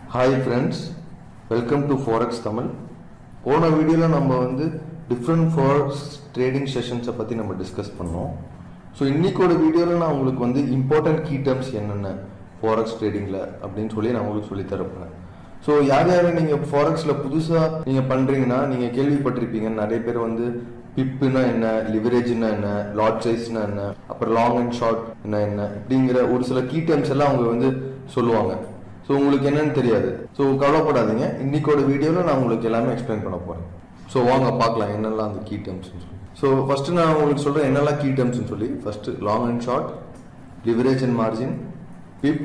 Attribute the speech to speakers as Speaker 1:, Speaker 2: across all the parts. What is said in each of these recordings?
Speaker 1: hi friends welcome to forex Tamil போன வீடியோவில் நம்ம வந்து டிஃப்ரெண்ட் ஃபாரெக்ஸ் ட்ரேடிங் செஷன்ஸை பற்றி நம்ம டிஸ்கஸ் பண்ணோம் ஸோ இன்னைக்கோட வீடியோவில் நான் உங்களுக்கு வந்து இம்பார்ட்டன்ட் கீ டேர்ம்ஸ் என்னென்ன ஃபாரெக்ஸ் ட்ரேடிங்கில் அப்படின்னு சொல்லி நான் உங்களுக்கு சொல்லி தரப்பேன் ஸோ யார் யார் நீங்கள் ஃபாரெக்ஸில் புதுசாக நீங்கள் பண்ணுறீங்கன்னா நீங்கள் கேள்விப்பட்டிருப்பீங்க நிறைய பேர் வந்து பிப்புனா என்ன லிவரேஜ்னா என்ன லாட் சைஸ்னா என்ன அப்புறம் லாங் அண்ட் ஷார்ட் என்ன என்ன இப்படிங்கிற ஒரு சில கீ டேர்ம்ஸ் எல்லாம் அவங்க வந்து சொல்லுவாங்க ஸோ உங்களுக்கு என்னன்னு தெரியாது ஸோ கவலைப்படாதீங்க இன்னைக்கோட வீடியோவில் நான் உங்களுக்கு எல்லாமே எக்ஸ்பிளைன் பண்ண போகிறேன் ஸோ வாங்க பார்க்கலாம் என்னெல்லாம் அந்த கீ டேர்ம்ஸ்னு சொல்லி ஸோ ஃபஸ்ட்டு நான் உங்களுக்கு சொல்கிறேன் என்னெல்லாம் கீ டேர்ம்ஸ்னு சொல்லி first long and short leverage and margin pip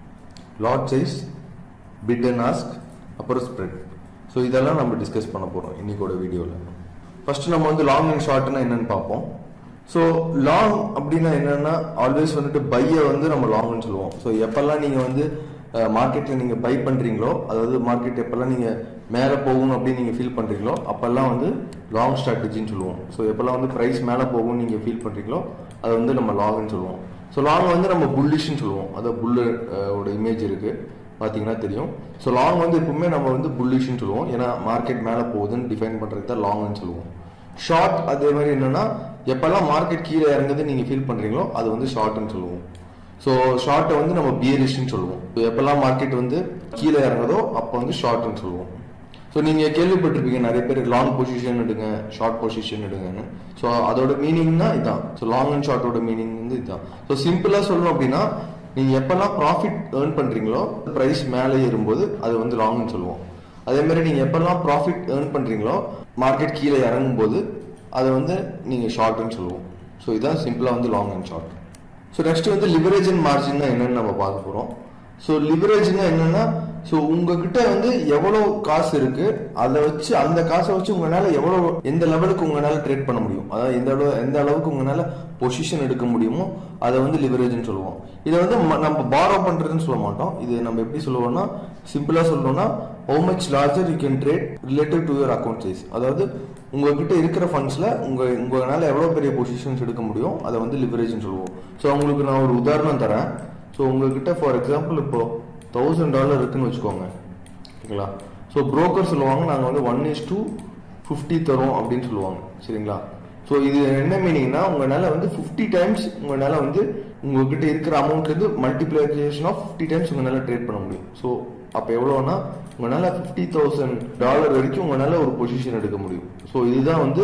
Speaker 1: lot size bid and ask அப்புறம் ஸ்ப்ரெட் ஸோ இதெல்லாம் நம்ம டிஸ்கஸ் பண்ண போகிறோம் இன்னைக்கோட வீடியோவில் ஃபர்ஸ்ட் நம்ம வந்து லாங் அண்ட் ஷார்ட்னா என்னன்னு பார்ப்போம் ஸோ லாங் அப்படின்னா என்னன்னா ஆல்வேஸ் வந்துட்டு பையை வந்து நம்ம லாங்னு சொல்லுவோம் ஸோ எப்பெல்லாம் நீங்கள் வந்து மார்க்கெட்டில் நீங்கள் பை பண்ணுறீங்களோ அதாவது மார்க்கெட் எப்பெல்லாம் நீங்கள் மேலே போகணும் அப்படின்னு நீங்கள் ஃபீல் பண்ணுறீங்களோ அப்போல்லாம் வந்து லாங் ஸ்ட்ராட்டஜின்னு சொல்லுவோம் ஸோ எப்பெல்லாம் வந்து ப்ரைஸ் மேலே போகும்னு நீங்கள் ஃபீல் பண்ணுறீங்களோ அதை வந்து நம்ம லாங்னு சொல்லுவோம் ஸோ லாங் வந்து நம்ம புல்லிஷ்னு சொல்லுவோம் அதாவது புல்லு ஓட இமேஜ் இருக்குது பார்த்தீங்கன்னா தெரியும் ஸோ லாங் வந்து எப்பவுமே நம்ம வந்து புல்லிஷ்னு சொல்லுவோம் ஏன்னா மார்க்கெட் மேலே போகுதுன்னு டிஃபைன் பண்ணுறதுக்கு தான் லாங்னு சொல்லுவோம் ஷார்ட் அதே மாதிரி என்னன்னா எப்பெல்லாம் மார்க்கெட் கீழே இறங்குது நீங்கள் ஃபீல் பண்ணுறீங்களோ அது வந்து ஷார்ட்னு சொல்லுவோம் ஸோ ஷார்ட்டை வந்து நம்ம பியரிஷ்னு சொல்லுவோம் ஸோ எப்பெல்லாம் மார்க்கெட் வந்து கீழே இறங்குதோ அப்போ வந்து ஷார்ட்னு சொல்லுவோம் ஸோ நீங்கள் கேள்விப்பட்டிருப்பீங்க நிறைய பேர் லாங் பொசிஷன் எடுங்க ஷார்ட் பொசிஷன் எடுங்கன்னு ஸோ அதோட மீனிங்னா இதுதான் ஸோ லாங் அண்ட் ஷார்ட்டோட மீனிங் வந்து இதுதான் ஸோ சிம்பிளாக சொல்லணும் அப்படின்னா நீங்கள் எப்பெல்லாம் ப்ராஃபிட் ஏர்ன் பண்ணுறீங்களோ ப்ரைஸ் மேலே ஏறும்போது அது வந்து லாங்னு சொல்லுவோம் அதே மாதிரி நீங்கள் எப்பெல்லாம் ப்ராஃபிட் ஏர்ன் பண்ணுறீங்களோ மார்க்கெட் கீழே இறங்கும் போது அதை வந்து நீங்கள் ஷார்ட்னு சொல்லுவோம் ஸோ இதுதான் சிம்பிளாக வந்து long and short so next வந்து லிவரேஜ் அண்ட் மார்ஜின் என்னன்னு நம்ம பார்க்க போகிறோம் ஸோ லிவரேஜ்னா என்னன்னா ஸோ உங்ககிட்ட வந்து எவ்வளோ காசு இருக்கு அதை வச்சு அந்த காசை வச்சு உங்களால எவ்வளோ எந்த லெவலுக்கு உங்களால ட்ரேட் பண்ண முடியும் அதாவது எந்த அளவு எந்த அளவுக்கு உங்களால பொசிஷன் எடுக்க முடியுமோ அதை வந்து லிவரேஜ்னு சொல்லுவோம் இதை வந்து நம்ம பாரோ பண்றதுன்னு சொல்ல மாட்டோம் இது நம்ம எப்படி சொல்லுவோம்னா சிம்பிளா சொல்லணும்னா how much larger you can trade relative to your account size அதாவது உங்ககிட்ட இருக்கிற ஃபண்ட்ஸ்ல உங்க உங்களால எவ்வளோ பெரிய பொசிஷன்ஸ் எடுக்க முடியும் அதை வந்து லிவரேஜ்னு சொல்லுவோம் ஸோ உங்களுக்கு நான் ஒரு உதாரணம் தரேன் ஸோ உங்ககிட்ட ஃபார் எக்ஸாம்பிள் இப்போ தௌசண்ட் டாலர் இருக்குன்னு வச்சுக்கோங்க ஓகேங்களா ஸோ புரோக்கர் சொல்லுவாங்க நாங்கள் வந்து ஒன் இஸ் டூ ஃபிஃப்டி தரோம் அப்படின்னு சொல்லுவாங்க சரிங்களா ஸோ இது என்ன மீனிங்னா உங்களால் வந்து ஃபிஃப்டி டைம்ஸ் உங்களால் வந்து உங்ககிட்ட இருக்கிற அமௌண்ட்லேருந்து மல்டிப்ளிகேஷன் ஆஃப் ஃபிஃப்டி டைம்ஸ் உங்களால் ட்ரேட் பண்ண முடியும் ஸோ அப்போ எவ்வளோனா உங்களால் ஃபிஃப்டி தௌசண்ட் டாலர் வரைக்கும் உங்களால் ஒரு பொசிஷன் எடுக்க முடியும் ஸோ இதுதான் வந்து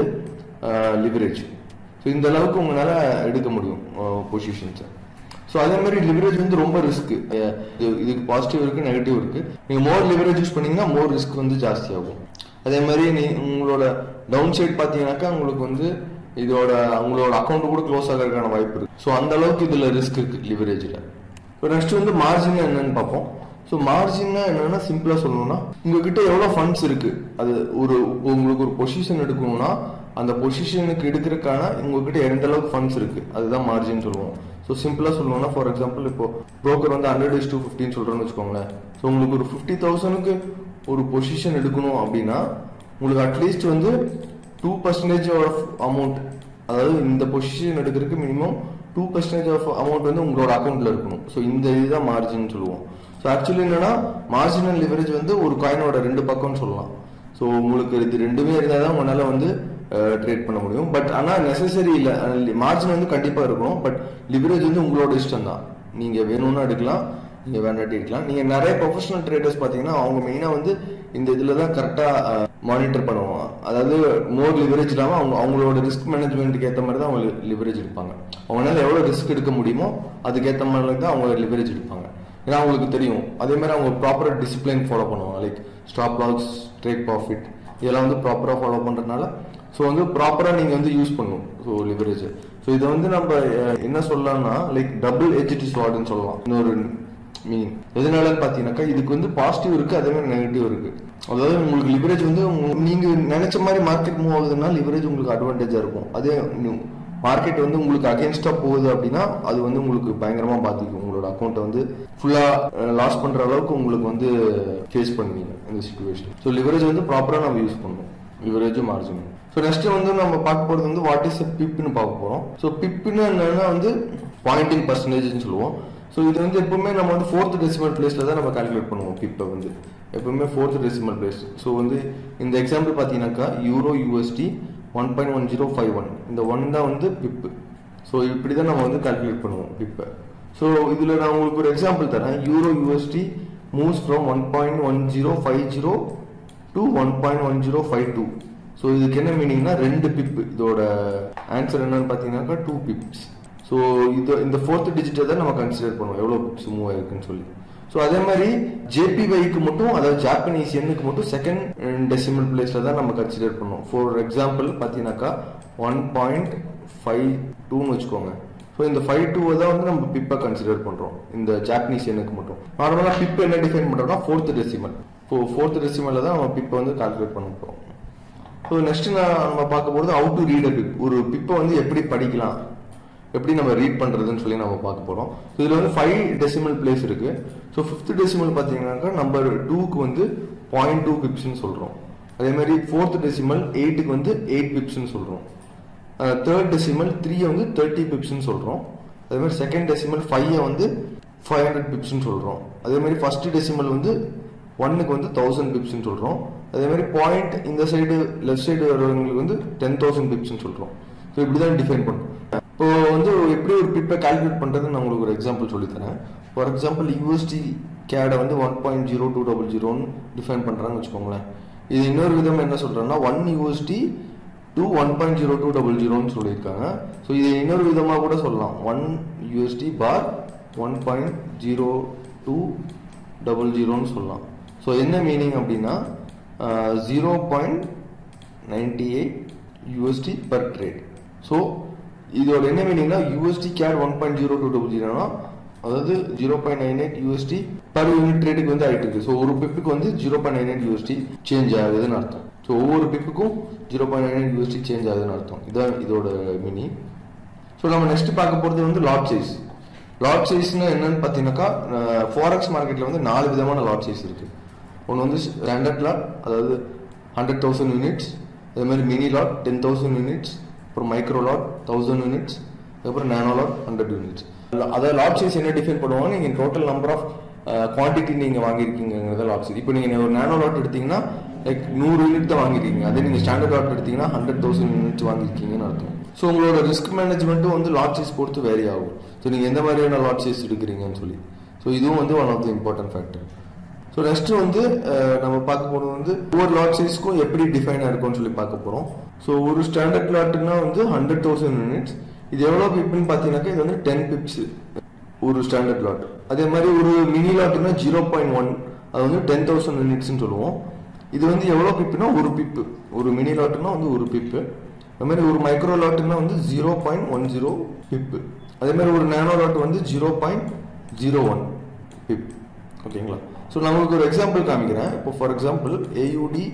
Speaker 1: லிவரேஜ் ஸோ இந்த அளவுக்கு உங்களால் எடுக்க முடியும் பொசிஷன்ஸை ஸோ அதே மாதிரி லிவரேஜ் வந்து ரொம்ப ரிஸ்க் இதுக்கு பாசிட்டிவ் இருக்கு நெகட்டிவ் இருக்கு நீங்க மோர் லிவரேஜ் யூஸ் பண்ணீங்கன்னா மோர் ரிஸ்க் வந்து ஜாஸ்தி ஆகும் அதே மாதிரி நீ உங்களோட டவுன் சைட் பார்த்தீங்கன்னாக்கா உங்களுக்கு வந்து இதோட உங்களோட அக்கௌண்ட் கூட க்ளோஸ் ஆகிறதுக்கான வாய்ப்பு இருக்கு ஸோ அந்த அளவுக்கு இதுல ரிஸ்க் இருக்கு லிவரேஜில் இப்போ நெக்ஸ்ட் வந்து மார்ஜின் என்னன்னு பார்ப்போம் ஸோ மார்ஜின்னா என்னன்னா சிம்பிளா சொல்லணும்னா உங்ககிட்ட எவ்வளோ ஃபண்ட்ஸ் இருக்கு அது ஒரு உங்களுக்கு ஒரு பொசிஷன் எடுக்கணும்னா அந்த பொசிஷனுக்கு எடுக்கிறதுக்கான உங்ககிட்ட எந்த அளவுக்கு ஃபண்ட்ஸ் இருக்கு அதுதான் மார்ஜின் சொல்லுவோம் ஸோ சிம்பிளாக சொல்லணும்னா ஃபார் எக்ஸாம்பிள் இப்போ ப்ரோக்கர் வந்து ஹண்ட்ரட் இஸ் டூ ஃபிஃப்டின்னு சொல்கிறேன்னு வச்சுக்கோங்களேன் ஸோ உங்களுக்கு ஒரு ஃபிஃப்டி தௌசண்ட்க்கு ஒரு பொசிஷன் எடுக்கணும் அப்படின்னா உங்களுக்கு அட்லீஸ்ட் வந்து டூ பர்சன்டேஜ் ஆஃப் அமௌண்ட் அதாவது இந்த பொசிஷன் எடுக்கிறதுக்கு minimum two percentage of amount வந்து உங்களோட அக்கௌண்ட்ல இருக்கணும் ஸோ இந்த இதுதான் மார்ஜின் சொல்லுவோம் ஸோ ஆக்சுவலி என்னன்னா மார்ஜினல் லிவரேஜ் வந்து ஒரு காயினோட ரெண்டு பக்கம்னு சொல்லலாம் ஸோ உங்களுக்கு இது ரெண்டுமே இருந்தால் தான் உங்களால் வந்து ட்ரேட் பண்ண முடியும் பட் ஆனால் நெசசரி இல்லை மார்ஜின் வந்து கண்டிப்பாக இருக்கணும் பட் லிவரேஜ் வந்து உங்களோட இஷ்டம் தான் நீங்கள் வேணும்னா எடுக்கலாம் நீங்கள் வேண்டாட்டி எடுக்கலாம் நீங்கள் நிறைய ப்ரொஃபஷனல் ட்ரேடர்ஸ் பார்த்தீங்கன்னா அவங்க மெயினாக வந்து இந்த இதில் தான் கரெக்டாக மானிட்டர் பண்ணுவாங்க அதாவது மோர் லிவரேஜ் இல்லாமல் அவங்க அவங்களோட ரிஸ்க் மேனேஜ்மெண்ட்டுக்கு ஏற்ற மாதிரி தான் அவங்க லிவரேஜ் எடுப்பாங்க அவங்களால எவ்வளோ ரிஸ்க் எடுக்க முடியுமோ அதுக்கேற்ற மாதிரி தான் அவங்க லிவரேஜ் எடுப்பாங்க ஏன்னா அவங்களுக்கு தெரியும் அதே மாதிரி அவங்க ப்ராப்பராக டிசிப்ளின் ஃபாலோ பண்ணுவாங்க like stop loss trade profit இதெல்லாம் வந்து ப்ராப்பராக ஃபாலோ பண்ணுறதுனால ஸோ வந்து ப்ராப்பராக நீங்கள் வந்து யூஸ் பண்ணணும் ஸோ லிவரேஜ் ஸோ இதை வந்து நம்ம என்ன சொல்லலாம்னா லைக் டபுள் எஜிடி ஸ்வாட்னு சொல்லலாம் இன்னொரு மீனிங் எதனாலன்னு பார்த்தீங்கன்னாக்கா இதுக்கு வந்து பாசிட்டிவ் இருக்கு அதே மாதிரி நெகட்டிவ் இருக்கு அதாவது உங்களுக்கு லிவரேஜ் வந்து நீங்க நினைச்ச மாதிரி மார்க்கெட் மூவ் ஆகுதுன்னா லிவரேஜ் உங்களுக்கு அட்வான்டேஜா இருக்கும் அதே மார்க்கெட் வந்து உங்களுக்கு அகேன்ஸ்டா போகுது அப்படின்னா அது வந்து உங்களுக்கு பயங்கரமா பாதிக்கும் உங்களோட அக்கௌண்ட்டை வந்து ஃபுல்லா லாஸ் பண்ற அளவுக்கு உங்களுக்கு வந்து ஃபேஸ் பண்ணுவீங்க இந்த சுச்சுவேஷன் ஸோ லிவரேஜ் வந்து ப்ராப்பரா நம்ம யூஸ் பண்ணணும் லிவரேஜும் மார்ஜினும் ஸோ நெக்ஸ்ட் வந்து நம்ம பார்க்க போறது வந்து வாட் இஸ் பிப்னு பார்க்க போறோம் ஸோ பிப்னு என்னன்னா வந்து பாயிண்டிங் பர்சன்டேஜ்னு சொல்லுவோம் ஸோ இது வந்து எப்பவுமே நம்ம வந்து ஃபோர்த் டெசிமல் பிளேஸில் தான் நம்ம கால்குலேட் பண்ணுவோம் பிப்பை வந்து எப்பவுமே ஃபோர்த் டெசிமல் பிளேஸ் ஸோ வந்து இந்த எக்ஸாம்பிள் பார்த்தீங்கன்னாக்கா euro USD one point one zero five one இந்த ஒன் தான் வந்து பிப்பு ஸோ இப்படி தான் நம்ம வந்து கால்குலேட் பண்ணுவோம் பிப்பை ஸோ இதில் நான் உங்களுக்கு ஒரு எக்ஸாம்பிள் தரேன் euro USD moves from one point one zero five zero to one point one zero five two so இதுக்கு என்ன மீனிங்னா ரெண்டு பிப் இதோட ஆன்சர் என்னன்னு பார்த்தீங்கன்னாக்கா டூ பிப்ஸ் ஸோ இது இந்த ஃபோர்த் டிஜிட்டை தான் நம்ம கன்சிடர் பண்ணுவோம் எவ்வளோ பிப்ஸ் மூவ் ஆயிருக்குன்னு சொல்லி ஸோ அதே மாதிரி ஜேபிவைக்கு மட்டும் அதாவது ஜாப்பனீஸ் எண்ணுக்கு மட்டும் செகண்ட் டெசிமல் பிளேஸில் தான் நம்ம கன்சிடர் பண்ணுவோம் ஃபார் எக்ஸாம்பிள் பார்த்தீங்கன்னாக்கா ஒன் பாயிண்ட் ஃபைவ் டூன்னு வச்சுக்கோங்க ஸோ இந்த ஃபைவ் டூவை தான் வந்து நம்ம பிப்பை கன்சிடர் பண்ணுறோம் இந்த ஜாப்பனீஸ் எண்ணுக்கு மட்டும் நார்மலாக பிப் என்ன டிஃபைன் பண்ணுறோம்னா ஃபோர்த் டெசிமல் ஸோ ஃபோர்த் டெசிமலில் தான் நம்ம பிப்பை வந்து கால்குலேட் பண்ண போகிறோம் ஸோ நெக்ஸ்ட் நான் நம்ம பார்க்க போகிறது அவுட் டு ரீட் பிப் ஒரு பிப்பை வந்து எப்படி படிக்கலாம் எப்படி நம்ம ரீட் பண்ணுறதுன்னு சொல்லி நம்ம பார்க்க போகிறோம் ஸோ இதில் வந்து ஃபைவ் டெசிமல் பிளேஸ் இருக்கு ஸோ ஃபிஃப்த் டெசிமல் பார்த்தீங்கன்னாக்கா நம்பர் டூக்கு வந்து பாயிண்ட் டூ பிப்ஸ்னு சொல்கிறோம் அதே மாதிரி ஃபோர்த் டெசிமல் எயிட்டுக்கு வந்து எயிட் பிப்ஸ்னு சொல்கிறோம் தேர்ட் டெசிமல் த்ரீயை வந்து தேர்ட்டி பிப்ஸ்னு சொல்கிறோம் அதே மாதிரி செகண்ட் டெசிமல் ஃபைவை வந்து ஃபைவ் ஹண்ட்ரட் பிப்ஸ்னு சொல்கிறோம் அதே மாதிரி ஃபர்ஸ்ட் டெசிமல் வந்து ஒன்னுக்கு வந்து தௌசண்ட் பிப்ஸ்னு சொல்கிறோம் அதே மாதிரி பாயிண்ட் இந்த சைடு லெஃப்ட் சைடு வரவங்களுக்கு வந்து டென் தௌசண்ட் பிப்ஸ்னு சொல்கிறோம் ஸோ இப்படி தான் டிஃபைன் பண்ணும் இப்போ வந்து எப்படி ஒரு பிப்பை கால்குலேட் பண்ணுறதுன்னு நான் உங்களுக்கு ஒரு எக்ஸாம்பிள் சொல்லித்தரேன் ஃபார் எக்ஸாம்பிள் யூஎஸ்டி கேடை வந்து one point zero two double ஜீரோன்னு டிஃபைன் பண்ணுறாங்கன்னு வச்சுக்கோங்களேன் இது இன்னொரு விதம் என்ன சொல்கிறேன்னா one USD to one point zero two double ஜீரோன்னு சொல்லியிருக்காங்க ஸோ இது இன்னொரு விதமாக கூட சொல்லலாம் one USD for one point zero two double ஜீரோன்னு சொல்லலாம் ஸோ என்ன மீனிங் அப்படின்னா zero point ninety eight USD per trade so இதோட என்ன மீனிங்னா USD CAD one point zero two double ஜீரோனா அதாவது zero point nine eight USD per unit ரேட்டுக்கு வந்து ஆயிட்டு இருக்கு ஸோ ஒரு பிப்புக்கு வந்து zero point nine eight USD change ஆகுதுன்னு அர்த்தம் ஸோ ஒவ்வொரு பிப்புக்கும் zero point nine eight USD change ஆகுதுன்னு அர்த்தம் இதான் இதோட மீனிங் ஸோ நம்ம நெக்ஸ்ட் பார்க்க போகிறது வந்து லாட் சைஸ் லாட் சைஸ்னு என்னன்னு பார்த்தீங்கன்னாக்கா ஃபாரெக்ஸ் மார்க்கெட்டில் வந்து நாலு விதமான லாட் சைஸ் இருக்கு ஒன்று வந்து ஸ்டாண்டர்ட் லாட் அதாவது ஹண்ட்ரட் தௌசண்ட் யூனிட்ஸ் அதே மாதிரி mini lot ten thousand units அப்புறம் மைக்ரோ லாட் தௌசண்ட் யூனிட்ஸ் அதுக்கப்புறம் நேனோ லாட் ஹண்ட்ரட் யூனிட்ஸ் அதாவது லாட் சைஸ் என்ன டிஃபைன் பண்ணுவாங்க நீங்கள் டோட்டல் நம்பர் ஆஃப் குவான்டிட்டி நீங்கள் வாங்கியிருக்கீங்கிறத லாட் சைஸ் இப்போ நீங்கள் ஒரு நேனோ லாட் எடுத்தீங்கன்னா லைக் நூறு யூனிட் தான் வாங்கிருக்கீங்க அதே நீங்கள் ஸ்டாண்டர்ட் லாட் எடுத்தீங்கன்னா ஹண்ட்ரட் தௌசண்ட் யூனிட்ஸ் வாங்கியிருக்கீங்கன்னு அர்த்தம் ஸோ உங்களோட ரிஸ்க் மேனேஜ்மெண்ட்டும் வந்து லாட் சைஸ் பொறுத்து வேரி ஆகும் ஸோ நீங்கள் எந்த மாதிரியான லாட் சைஸ் எடுக்கிறீங்கன்னு சொல்லி ஸோ இதுவும் வந்து one of the important factor so next வந்து நம்ம பார்க்க போகிறது வந்து ஒவ்வொரு லாட் சைஸ்க்கும் எப்படி டிஃபைனாக இருக்கும்னு சொல்லி பார்க்க போகிறோம் ஸோ ஒரு ஸ்டாண்டர்ட் லாட்னா வந்து ஹண்ட்ரட் தௌசண்ட் யூனிட்ஸ் இது எவ்வளோ பிப்னு பார்த்தீங்கன்னாக்கா இது வந்து டென் பிப்ஸ் ஒரு ஸ்டாண்டர்ட் லாட் அதே மாதிரி ஒரு மினி லாட்னா ஜீரோ பாயிண்ட் ஒன் அது வந்து டென் தௌசண்ட் யூனிட்ஸ்னு சொல்லுவோம் இது வந்து எவ்வளோ பிப்புனா ஒரு பிப்பு ஒரு மினி லாட்னா வந்து ஒரு பிப்பு அது மாதிரி ஒரு மைக்ரோ லாட்னா வந்து zero point one zero pip அதே மாதிரி ஒரு நேனோ லாட் வந்து zero point zero one pip ஓகேங்களா ஸோ நான் உங்களுக்கு ஒரு எக்ஸாம்பிள் காமிக்கிறேன் இப்போ for example AUD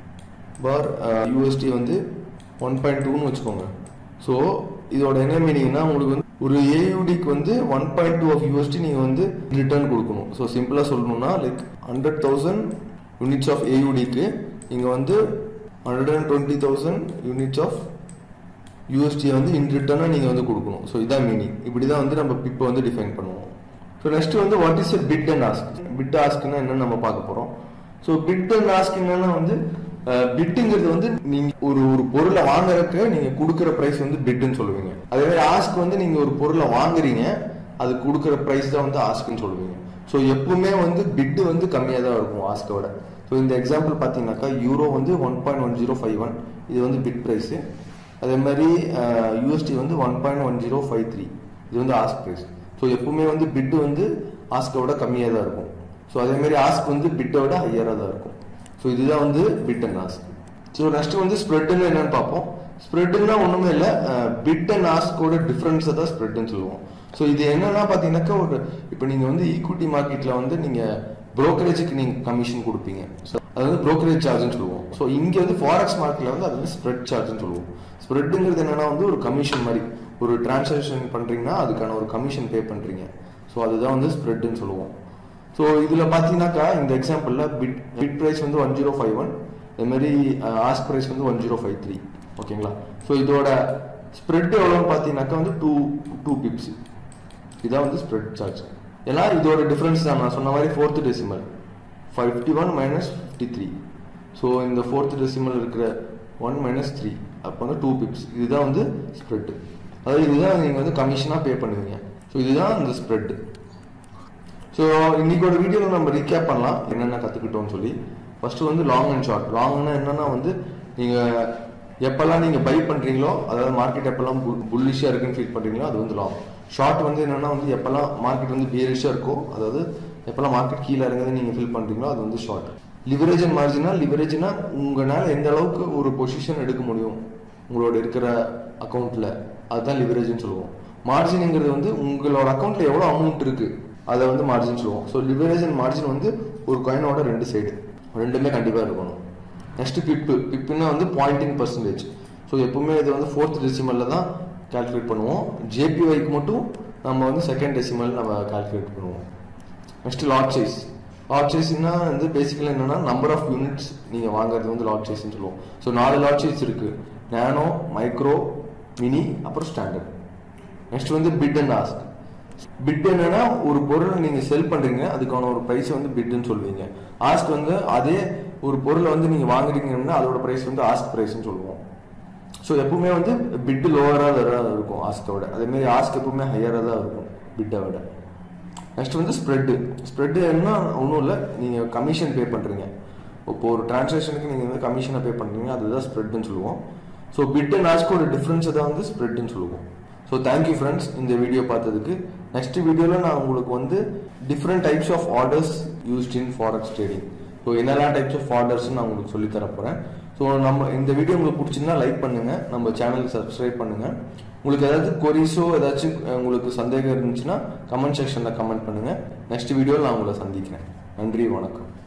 Speaker 1: per USD வந்து ஒன் பாயிண்ட் டூன்னு வச்சுக்கோங்க ஸோ இதோட என்ன மீனிங்னா உங்களுக்கு வந்து ஒரு ஏயூடிக்கு வந்து one point two of USD நீங்கள் வந்து ரிட்டர்ன் கொடுக்கணும் ஸோ சிம்பிளாக சொல்லணும்னா like hundred thousand units of ஏயூடிக்கு நீங்கள் வந்து hundred and twenty thousand units of யூஎஸ்டியை வந்து இன் ரிட்டர்னாக நீங்கள் வந்து கொடுக்கணும் ஸோ இதான் மீனிங் இப்படி தான் வந்து நம்ம இப்போ வந்து டிஃபைன் பண்ணுவோம் ஸோ நெக்ஸ்ட் வந்து what is a bid and ask bid ஆஸ்க்னா என்னன்னு நம்ம பார்க்க போகிறோம் ஸோ பிட் அண்ட் ஆஸ்க் என்னன்னா வந்து பிட்டுங்கிறது வந்து நீங்க ஒரு ஒரு பொருளை வாங்குறதுக்கு நீங்க கொடுக்குற பிரைஸ் வந்து பிட்டுன்னு சொல்லுவீங்க அதே மாதிரி ஆஸ்க் வந்து நீங்க ஒரு பொருளை வாங்குறீங்க அது கொடுக்குற பிரைஸ் தான் வந்து ஆஸ்க்னு சொல்லுவீங்க ஸோ எப்பவுமே வந்து பிட்டு வந்து கம்மியாக தான் இருக்கும் ஆஸ்கை விட ஸோ இந்த எக்ஸாம்பிள் பார்த்தீங்கன்னாக்கா யூரோ வந்து one point one zero five one இது வந்து பிட் ப்ரைஸு அதே மாதிரி யூஎஸ்டி வந்து one point one zero five three இது வந்து ஆஸ்க் ப்ரைஸ் ஸோ எப்பவுமே வந்து பிட்டு வந்து ஆஸ்கை விட கம்மியாக தான் இருக்கும் ஸோ அதே மாதிரி ஆஸ்க் வந்து பிட்டை விட ஹையராக தான் இருக்கும் ஸோ இதுதான் வந்து bid and ask so next வந்து ஸ்ப்ரெட்னு என்னன்னு பார்ப்போம் ஸ்ப்ரெட்னா ஒன்றுமே இல்லை பிட் அண்ட் ஆஸ்கோட டிஃப்ரென்ஸை தான் ஸ்ப்ரெட்னு சொல்லுவோம் ஸோ இது என்னன்னா பார்த்தீங்கன்னாக்கா ஒரு இப்போ நீங்கள் வந்து ஈக்விட்டி மார்க்கெட்டில் வந்து நீங்கள் ப்ரோக்கரேஜுக்கு நீங்கள் கமிஷன் கொடுப்பீங்க ஸோ அது வந்து ப்ரோக்கரேஜ் சார்ஜ்னு சொல்லுவோம் ஸோ இங்கே வந்து ஃபாரெக்ஸ் மார்க்கெட்டில் வந்து அது வந்து ஸ்ப்ரெட் சார்ஜ்னு சொல்லுவோம் ஸ்ப்ரெட்டுங்கிறது என்னன்னா வந்து ஒரு கமிஷன் மாதிரி ஒரு டிரான்சாக்ஷன் பண்ணுறீங்கன்னா அதுக்கான ஒரு கமிஷன் பே பண்ணுறீங்க ஸோ அதுதான் வந்து ஸ்ப்ரெட்னு சொல்லுவோம் ஸோ இதில் பார்த்தீங்கன்னாக்கா இந்த எக்ஸாம்பிளில் பிட் பிட் ப்ரைஸ் வந்து ஒன் ஜீரோ ஃபைவ் ஒன் மாதிரி ஆஸ்க் ப்ரைஸ் வந்து ஒன் ஜீரோ ஃபைவ் த்ரீ ஓகேங்களா ஸோ இதோட ஸ்ப்ரெட் எவ்வளோன்னு பார்த்தீங்கன்னாக்கா வந்து டூ டூ பிப்ஸ் இதான் வந்து ஸ்ப்ரெட் சார்ஜ் ஏன்னா இதோட டிஃப்ரென்ஸ் தான் நான் சொன்ன மாதிரி fourth decimal fifty one minus fifty three so இந்த ஃபோர்த் டெசிமல் இருக்கிற ஒன் மைனஸ் த்ரீ அப்போ வந்து டூ பிப்ஸ் இதுதான் வந்து ஸ்ப்ரெட் அதாவது இதுதான் நீங்கள் வந்து கமிஷனாக பே பண்ணுவீங்க ஸோ இதுதான் இந்த ஸ்ப்ரெட் ஸோ இன்னைக்கோட வீடியோவில் நம்ம ரீகேப் பண்ணலாம் என்னென்ன கற்றுக்கிட்டோம்னு சொல்லி ஃபர்ஸ்ட் வந்து லாங் அண்ட் ஷார்ட் லாங்னா என்னன்னா வந்து நீங்கள் எப்பெல்லாம் நீங்கள் பை பண்ணுறீங்களோ அதாவது மார்க்கெட் எப்பெல்லாம் புல்லிஷாக இருக்குன்னு ஃபீல் பண்ணுறீங்களோ அது வந்து லாங் ஷார்ட் வந்து என்னன்னா வந்து எப்பெல்லாம் மார்க்கெட் வந்து பியரிஷாக இருக்கோ அதாவது எப்பெல்லாம் மார்க்கெட் கீழே இறங்குது நீங்கள் ஃபீல் பண்ணுறீங்களோ அது வந்து ஷார்ட் லிவரேஜ் அண்ட் மார்ஜினா லிவரேஜ்னா உங்களால் எந்த அளவுக்கு ஒரு பொசிஷன் எடுக்க முடியும் உங்களோட இருக்கிற அக்கௌண்ட்டில் அதுதான் லிவரேஜ்னு சொல்லுவோம் மார்ஜினுங்கிறது வந்து உங்களோட அக்கௌண்ட்டில் எவ்வளோ அமௌண்ட் இருக்குது அதை வந்து மார்ஜின் சொல்லுவோம் ஸோ லிவரேஜ் அண்ட் மார்ஜின் வந்து ஒரு காயினோட ரெண்டு சைடு ரெண்டுமே கண்டிப்பாக இருக்கணும் நெக்ஸ்ட் பிப்பு பிப்புன்னா வந்து பாயிண்டிங் பர்சன்டேஜ் ஸோ எப்பவுமே இது வந்து ஃபோர்த் டெசிமலில் தான் கால்குலேட் பண்ணுவோம் ஜேபிஒய்க்கு மட்டும் நம்ம வந்து செகண்ட் டெசிமல் நம்ம கால்குலேட் பண்ணுவோம் நெக்ஸ்ட் லாட் சைஸ் லாட் சைஸ்னா வந்து பேசிக்கலி என்னன்னா நம்பர் ஆஃப் யூனிட்ஸ் நீங்கள் வாங்குறது வந்து லாட் சைஸ்னு சொல்லுவோம் ஸோ நாலு லாட் சைஸ் இருக்கு நேனோ மைக்ரோ மினி அப்புறம் ஸ்டாண்டர்ட் நெக்ஸ்ட் வந்து பிட் அண்ட் ஆஸ்க் பிட் என்னன்னா ஒரு பொருளை நீங்க செல் பண்றீங்க அதுக்கான ஒரு பிரைஸ் வந்து பிட்னு சொல்லுவீங்க ஆஸ்க் வந்து அதே ஒரு பொருளை வந்து நீங்க வாங்குறீங்கன்னா அதோட பிரைஸ் வந்து ஆஸ்க் பிரைஸ்னு சொல்லுவோம் ஸோ எப்பவுமே வந்து பிட் லோவராக தான் இருக்கும் ஆஸ்கோட அதே மாதிரி ஆஸ்க் எப்பவுமே ஹையராக தான் இருக்கும் பிட்டை விட நெக்ஸ்ட் வந்து ஸ்ப்ரெட்டு ஸ்ப்ரெட்டு என்ன ஒன்றும் இல்லை நீங்கள் கமிஷன் பே பண்ணுறீங்க இப்போ ஒரு டிரான்சாக்ஷனுக்கு நீங்கள் வந்து கமிஷனை பே பண்ணுறீங்க அதுதான் ஸ்ப்ரெட்னு சொல்லுவோம் ஸோ பிட் அண்ட் ஆஸ்கோட டிஃப்ரென்ஸை தான் வந்து ஸ்ப்ரெட்னு சொல்லுவோம் ஸோ தேங்க்யூ ஃப்ரெண்ட்ஸ் இந்த வீடியோ பார்த்ததுக்கு நெக்ஸ்ட் வீடியோவில் நான் உங்களுக்கு வந்து different types of orders used in forex trading so என்னெல்லாம் டைப்ஸ் ஆஃப் ஆர்டர்ஸ் நான் உங்களுக்கு சொல்லி தர போகிறேன் ஸோ நம்ம இந்த வீடியோ உங்களுக்கு பிடிச்சிருந்தா லைக் பண்ணுங்கள் நம்ம சேனலுக்கு சப்ஸ்கிரைப் பண்ணுங்கள் உங்களுக்கு ஏதாவது கொரிஸோ ஏதாச்சும் உங்களுக்கு சந்தேகம் இருந்துச்சுன்னா கமெண்ட் செக்ஷனில் கமெண்ட் பண்ணுங்கள் நெக்ஸ்ட் வீடியோவில் நான் உங்களை சந்திக்கிறேன் நன்றி வணக்கம்